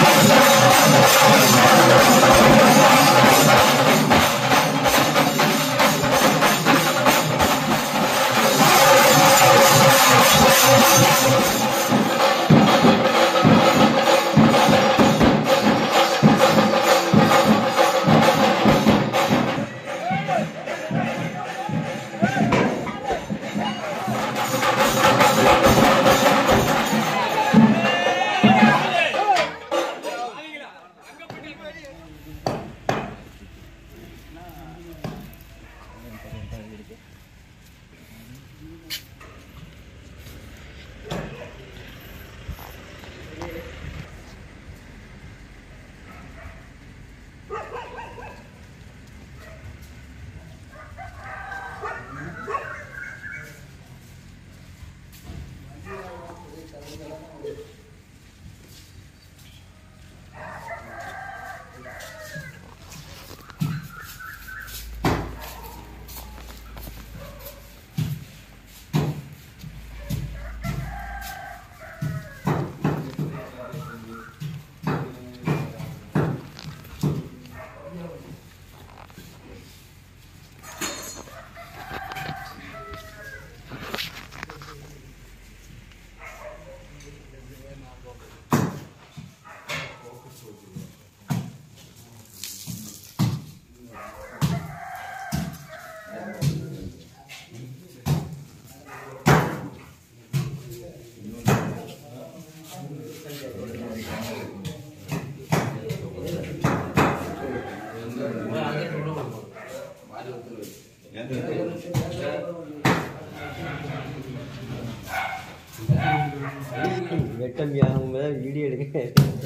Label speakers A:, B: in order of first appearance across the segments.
A: வெட்டம் அவங்க வீடியோ எடுக்க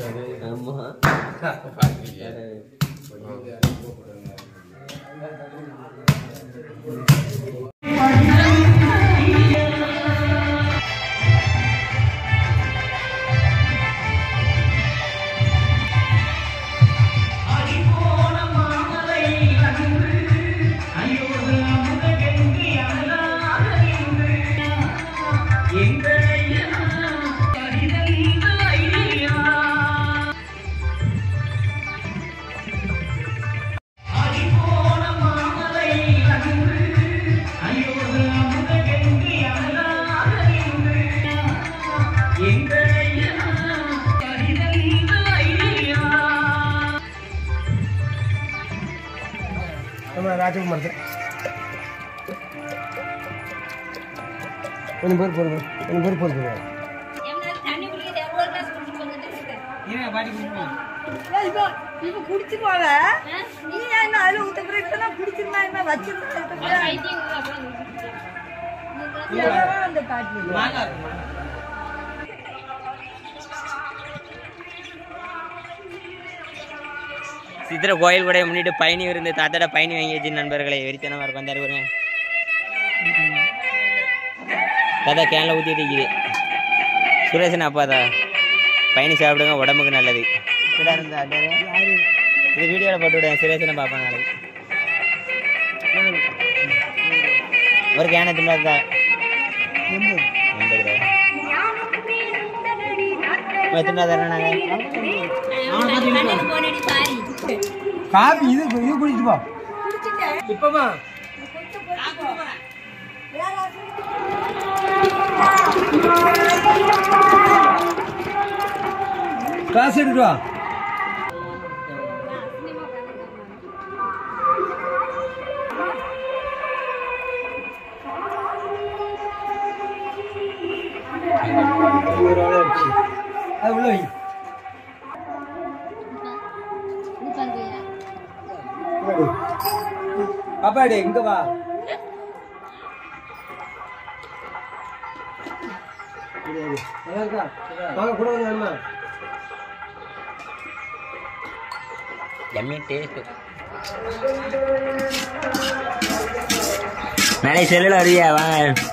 A: ஆமா
B: நம்ம ராஜகுமார் தான் கொஞ்சம் பேர் போடுங்க கொஞ்சம் பேர் போடுங்க
C: தண்ணி குடிக்கிறது எவ்வளோ கிளாஸ் குடிச்சிட்டு வந்துட்டு இருக்கு
D: இப்போ இப்போ குடிச்சு போல நீ என்ன அதுல ஊத்த பிறகு நான் குடிச்சிருந்தா என்ன வச்சிருந்தா
C: பைத்தியம் அப்புறம் குடிச்சிட்டு.
D: அந்த காட்டு
E: சித்திரை கோயில் கூட முன்னிட்டு பயணி இருந்து தாத்தாட பயணி வாங்கியாச்சு நண்பர்களை வெறித்தனமா இருக்கும் வந்தாரு பாருங்க தாத்தா கேனில் ஊற்றி இருக்குது சுரேஷன் அப்பாதா பயணி சாப்பிடுங்க உடம்புக்கு நல்லது இப்படியா இருந்தா அட்டாரு? இது வீடியோவில் போட்டு விடுங்க சுரேஷனை பார்ப்பேன் நாளைக்கு ஒரு கேனை தின்னாதா எண்பது ரூபா எத்தனை தரேன் நாங்கள்
C: கண்ணுக்கு போனடி பாரி
B: காபி இது இது குடிச்சு போ இப்பமா காசு எடுத்து வா அது உள்ள வை
C: இது பண்றியா
B: பாப்பாடி இங்க வா நல்லா இருக்கா வாங்க கூட வந்து வேணுமா
E: எம்மி டேஸ்ட் நாளைக்கு செல்லில் வருவியா வாங்க